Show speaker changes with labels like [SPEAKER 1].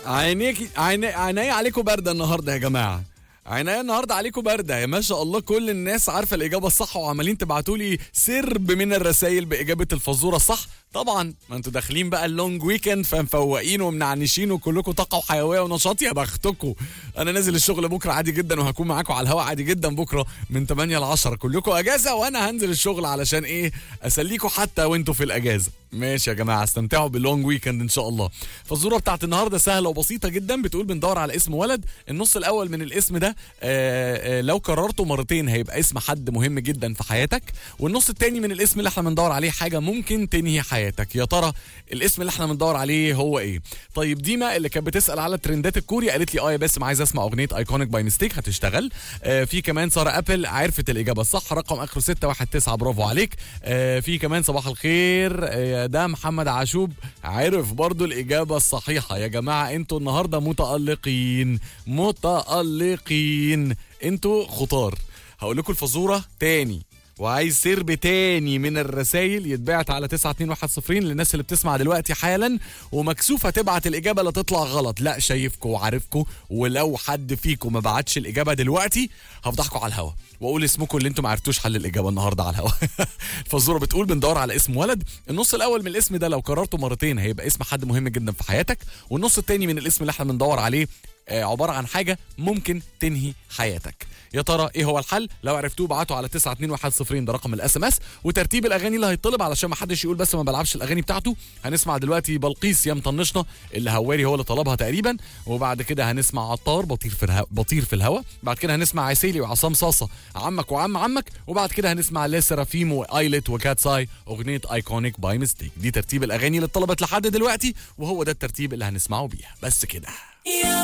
[SPEAKER 1] عينيك عيني عيني عليكم برده النهارده يا جماعه عينيا النهارده عليكم برده يا ما شاء الله كل الناس عارفه الاجابه الصح وعمالين تبعتوا لي سرب من الرسائل باجابه الفزوره الصح طبعا ما انتوا داخلين بقى اللونج ويكند فمفوقين ومنعنشين وكلكم طاقه وحيويه ونشاط يا بختكم انا نازل الشغل بكره عادي جدا وهكون معاكم على الهواء عادي جدا بكره من 8 ل 10 كلكم اجازه وانا هنزل الشغل علشان ايه اسليكم حتى وانتوا في الاجازه ماشي يا جماعه استمتعوا باللونج ويكند ان شاء الله فالزوره بتاعت النهارده سهله وبسيطه جدا بتقول بندور على اسم ولد النص الاول من الاسم ده آآ آآ لو كررته مرتين هيبقى اسم حد مهم جدا في حياتك والنص التاني من الاسم اللي احنا بندور عليه حاجه ممكن تنهي حياتك يا ترى الاسم اللي احنا بندور عليه هو ايه طيب ديما اللي كانت بتسال على ترندات الكوري قالت لي اه يا باسم عايز اسمع اغنيه ايكونيك باي ميستيك هتشتغل آه في كمان ساره ابل عرفت الاجابه الصح رقم اخره 619 برافو عليك آه في كمان صباح الخير آه ده محمد عاشوب عرف برضو الاجابه الصحيحه يا جماعه انتوا النهارده متالقين متالقين انتوا خطار هقول لكم الفزوره تاني وعايز سرب تاني من الرسايل يتبعت على 92110 للناس اللي بتسمع دلوقتي حالا ومكسوفه تبعت الاجابه لا تطلع غلط لا شايفكم وعارفكم ولو حد فيكم ما بعتش الاجابه دلوقتي هفضحكم على الهوا واقول اسمكم اللي انتم ما عرفتوش حل الاجابه النهارده على الهوا الفزوره بتقول بندور على اسم ولد النص الاول من الاسم ده لو كررته مرتين هيبقى اسم حد مهم جدا في حياتك والنص التاني من الاسم اللي احنا بندور عليه آه عباره عن حاجه ممكن تنهي حياتك يا ترى ايه هو الحل لو عرفتوه ابعتوا على 92110 ده رقم الاس ام اس وترتيب الاغاني اللي هيطلب علشان ما حدش يقول بس ما بلعبش الاغاني بتاعته هنسمع دلوقتي بلقيس يا مطنشنا اللي هواري هو اللي طلبها تقريبا وبعد كده هنسمع عطار بطير في الهواء بطير في الهواء بعد كده هنسمع عسيلي وعصام صاصه عمك وعم عمك وبعد كده هنسمع لسرافيم وايلت وكاتساي اغنيه ايكونيك باي ميستيك دي ترتيب الاغاني اللي اتطلبت لحد دلوقتي وهو ده الترتيب اللي هنسمعه بيها بس كده